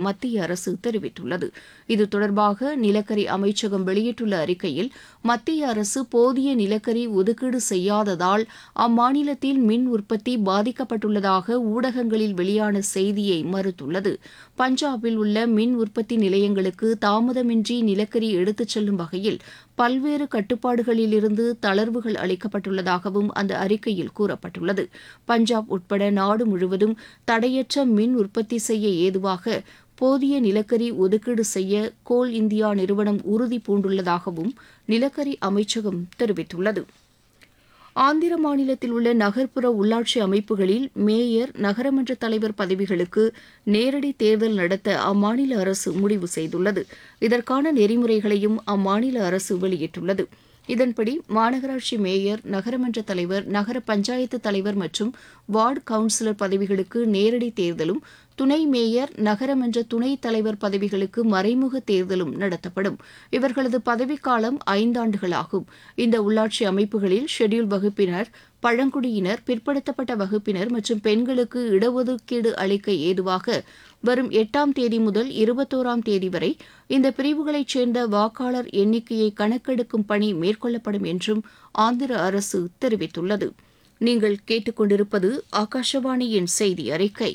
மத்திய அரசு தெரிவித்துள்ளது இது தொடர்பாக நிலக்கரி அமைச்சகம் வெளியிட்டுள்ள அறிக்கையில் மத்திய அரசு போதிய நிலக்கரி ஒதுக்கீடு செய்யாததால் அம்மாநிலத்தில் மின் உற்பத்தி பாதிக்கப்பட்டுள்ளதாக ஊடகங்களில் வெளியான செய்தியை மறுத்துள்ளது பஞ்சாபில் உள்ள மின் உற்பத்தி நிலையங்களுக்கு தாமதமின்றி நிலக்கரி எடுத்துச் செல்லும் வகையில் பல்வேறு கட்டுப்பாடுகளிலிருந்து தளர்வுகள் அளிக்கப்பட்டுள்ளதாகவும் அந்த அறிக்கையில் கூறப்பட்டுள்ளது பஞ்சாப் உட்பட நாடு முழுவதும் தடையற்ற மின் உற்பத்தி செய்ய ஏதுவாக போதிய நிலக்கரி ஒதுக்கீடு செய்ய கோல் இந்தியா நிறுவனம் உறுதி பூண்டுள்ளதாகவும் நிலக்கரி அமைச்சகம் தெரிவித்துள்ளது ஆந்திர மாநிலத்தில் உள்ள நகர்ப்புற உள்ளாட்சி அமைப்புகளில் மேயர் நகரமன்ற தலைவர் பதவிகளுக்கு நேரடி தேர்தல் நடத்த அம்மாநில அரசு முடிவு செய்துள்ளது இதற்கான நெறிமுறைகளையும் அம்மாநில அரசு வெளியிட்டுள்ளது இதன்படி மாநகராட்சி மேயர் நகரமன்ற தலைவர் நகர பஞ்சாயத்து தலைவர் மற்றும் வார்டு கவுன்சிலர் பதவிகளுக்கு நேரடி தேர்தலும் துணை மேயர் நகரமன்ற துணைத் தலைவர் பதவிகளுக்கு மறைமுக தேர்தலும் நடத்தப்படும் இவர்களது பதவிக்காலம் ஐந்தாண்டுகளாகும் இந்த உள்ளாட்சி அமைப்புகளில் ஷெட்யூல்ட் வகுப்பினர் பழங்குடியினர் பிற்படுத்தப்பட்ட வகுப்பினர் மற்றும் பெண்களுக்கு இடஒதுக்கீடு அளிக்க ஏதுவாக வரும் எட்டாம் தேதி முதல் இருபத்தோராம் தேதி வரை இந்த பிரிவுகளைச் சேர்ந்த வாக்காளர் எண்ணிக்கையை கணக்கெடுக்கும் பணி மேற்கொள்ளப்படும் என்றும் ஆந்திர அரசு தெரிவித்துள்ளது நீங்கள் கேட்டுக்கொண்டிருப்பது ஆகாஷவாணியின் செய்தி அறிக்கை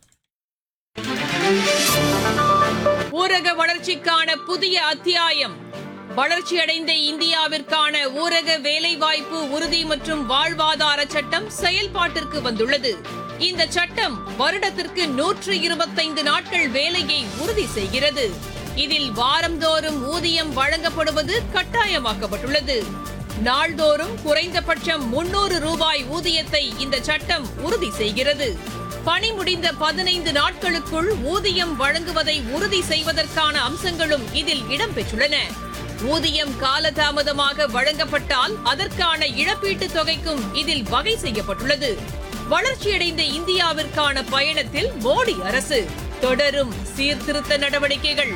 ஊரக வளர்ச்சிக்கான புதிய அத்தியாயம் வளர்ச்சியடைந்த இந்தியாவிற்கான ஊரக வேலைவாய்ப்பு உறுதி மற்றும் வாழ்வாதார சட்டம் செயல்பாட்டிற்கு வந்துள்ளது இந்த சட்டம் வருடத்திற்கு நூற்று இருபத்தைந்து நாட்கள் வேலையை உறுதி செய்கிறது இதில் வாரந்தோறும் ஊதியம் வழங்கப்படுவது கட்டாயமாக்கப்பட்டுள்ளது நாள்தோறும் குறைந்தபட்சம் முன்னூறு ரூபாய் ஊதியத்தை இந்த சட்டம் உறுதி செய்கிறது பணி முடிந்த பதினைந்து நாட்களுக்குள் ஊதியம் வழங்குவதை உறுதி செய்வதற்கான அம்சங்களும் இதில் இடம்பெற்றுள்ளன ஊதியம் காலதாமதமாக வழங்கப்பட்டால் அதற்கான இழப்பீட்டுத் தொகைக்கும் இதில் வகை செய்யப்பட்டுள்ளது வளர்ச்சியடைந்த இந்தியாவிற்கான பயணத்தில் மோடி அரசு தொடரும் சீர்திருத்த நடவடிக்கைகள்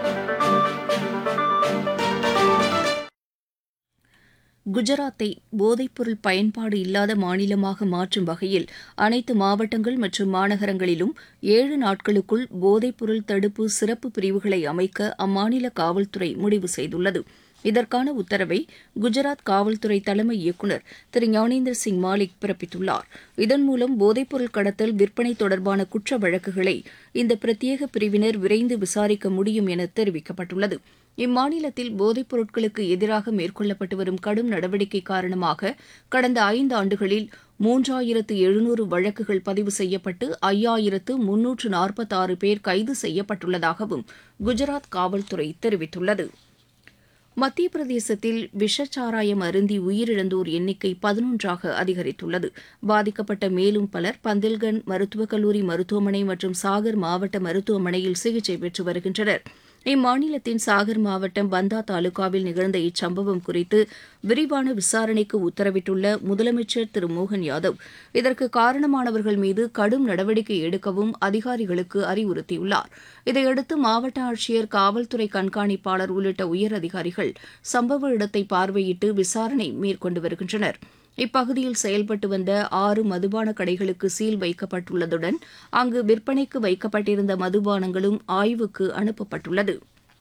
குஜராத்தை போதைப்பொருள் பயன்பாடு இல்லாத மாநிலமாக மாற்றும் வகையில் அனைத்து மாவட்டங்கள் மற்றும் மாநகரங்களிலும் ஏழு நாட்களுக்குள் போதைப்பொருள் தடுப்பு சிறப்பு பிரிவுகளை அமைக்க அம்மாநில காவல்துறை முடிவு செய்துள்ளது இதற்கான உத்தரவை குஜராத் காவல்துறை தலைமை இயக்குநர் திரு ஞானேந்திர சிங் மாலிக் பிறப்பித்துள்ளார் இதன் மூலம் போதைப்பொருள் கடத்தல் விற்பனை தொடர்பான குற்ற வழக்குகளை இந்த பிரத்யேக பிரிவினர் விரைந்து விசாரிக்க முடியும் என தெரிவிக்கப்பட்டுள்ளது இம்மாநிலத்தில் போதைப் பொருட்களுக்கு எதிராக மேற்கொள்ளப்பட்டு வரும் கடும் நடவடிக்கை காரணமாக கடந்த ஐந்து ஆண்டுகளில் மூன்றாயிரத்து எழுநூறு வழக்குகள் பதிவு செய்யப்பட்டு ஐயாயிரத்து முன்னூற்று நாற்பத்தாறு பேர் கைது செய்யப்பட்டுள்ளதாகவும் குஜராத் காவல்துறை தெரிவித்துள்ளது மத்திய பிரதேசத்தில் விஷச்சாராயம் அருந்தி உயிரிழந்தோர் எண்ணிக்கை பதினொன்றாக அதிகரித்துள்ளது பாதிக்கப்பட்ட மேலும் பலர் பந்தில்கண்ட் மருத்துவக் கல்லூரி மருத்துவமனை மற்றும் சாகர் மாவட்ட மருத்துவமனையில் சிகிச்சை பெற்று வருகின்றனர் இம்மாநிலத்தின் சாகர் மாவட்டம் பந்தா தாலுகாவில் நிகழ்ந்த இச்சம்பவம் குறித்து விரிவான விசாரணைக்கு உத்தரவிட்டுள்ள முதலமைச்சர் திரு மோகன் யாதவ் இதற்கு காரணமானவர்கள் மீது கடும் நடவடிக்கை எடுக்கவும் அதிகாரிகளுக்கு அறிவுறுத்தியுள்ளார் இதையடுத்து மாவட்ட ஆட்சியர் காவல்துறை கண்காணிப்பாளர் உள்ளிட்ட உயர் அதிகாரிகள் சம்பவ இடத்தை பார்வையிட்டு விசாரணை மேற்கொண்டு வருகின்றனர் இப்பகுதியில் செயல்பட்டு வந்த ஆறு மதுபான கடைகளுக்கு சீல் வைக்கப்பட்டுள்ளதுடன் அங்கு விற்பனைக்கு வைக்கப்பட்டிருந்த மதுபானங்களும் ஆய்வுக்கு அனுப்பப்பட்டுள்ளது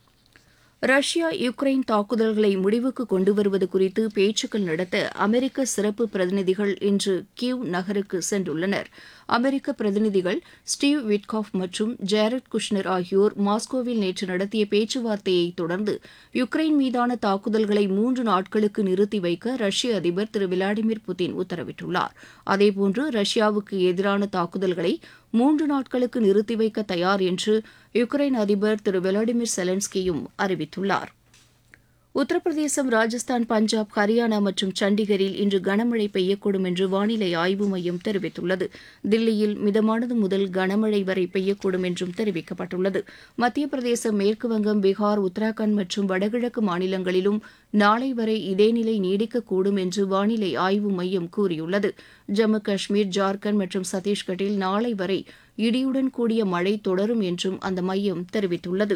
ரஷ்யா யுக்ரைன் தாக்குதல்களை முடிவுக்கு கொண்டு வருவது குறித்து பேச்சுக்கள் நடத்த அமெரிக்க சிறப்பு பிரதிநிதிகள் இன்று கிவ் நகருக்கு சென்றுள்ளனர் அமெரிக்க பிரதிநிதிகள் ஸ்டீவ் விட்காஃப் மற்றும் ஜேரட் குஷ்னர் ஆகியோர் மாஸ்கோவில் நேற்று நடத்திய பேச்சுவார்த்தையை தொடர்ந்து யுக்ரைன் மீதான தாக்குதல்களை மூன்று நாட்களுக்கு நிறுத்தி வைக்க ரஷ்ய அதிபர் திரு விளாடிமிர் புதின் உத்தரவிட்டுள்ளார் அதேபோன்று ரஷ்யாவுக்கு எதிரான தாக்குதல்களை மூன்று நாட்களுக்கு நிறுத்தி வைக்க தயார் என்று யுக்ரைன் அதிபர் திரு விளாடிமிர் செலன்ஸ்கியும் அறிவித்துள்ளார் உத்தரப்பிரதேசம் ராஜஸ்தான் பஞ்சாப் ஹரியானா மற்றும் சண்டிகரில் இன்று கனமழை பெய்யக்கூடும் என்று வானிலை ஆய்வு மையம் தெரிவித்துள்ளது தில்லியில் மிதமானது முதல் கனமழை வரை பெய்யக்கூடும் என்றும் தெரிவிக்கப்பட்டுள்ளது மத்திய பிரதேசம் மேற்குவங்கம் பீகார் உத்தராகண்ட் மற்றும் வடகிழக்கு மாநிலங்களிலும் நாளை வரை இதே நிலை நீடிக்கக்கூடும் என்று வானிலை ஆய்வு மையம் கூறியுள்ளது ஜம்மு காஷ்மீர் ஜார்க்கண்ட் மற்றும் சத்தீஸ்கட்டில் நாளை வரை இடியுடன் கூடிய மழை தொடரும் என்றும் அந்த மையம் தெரிவித்துள்ளது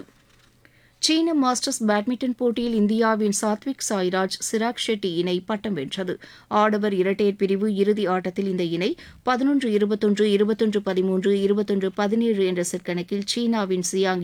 சீன மாஸ்டர்ஸ் பேட்மிண்டன் போட்டியில் இந்தியாவின் சாத்விக் சாய்ராஜ் சிராக் ஷெட்டி இணை பட்டம் வென்றது ஆடவர் இரட்டையர் பிரிவு இறுதி ஆட்டத்தில் இந்த இணை பதினொன்று இருபத்தொன்று இருபத்தொன்று பதிமூன்று இருபத்தொன்று பதினேழு என்ற செட் கணக்கில் சீனாவின் சியாங்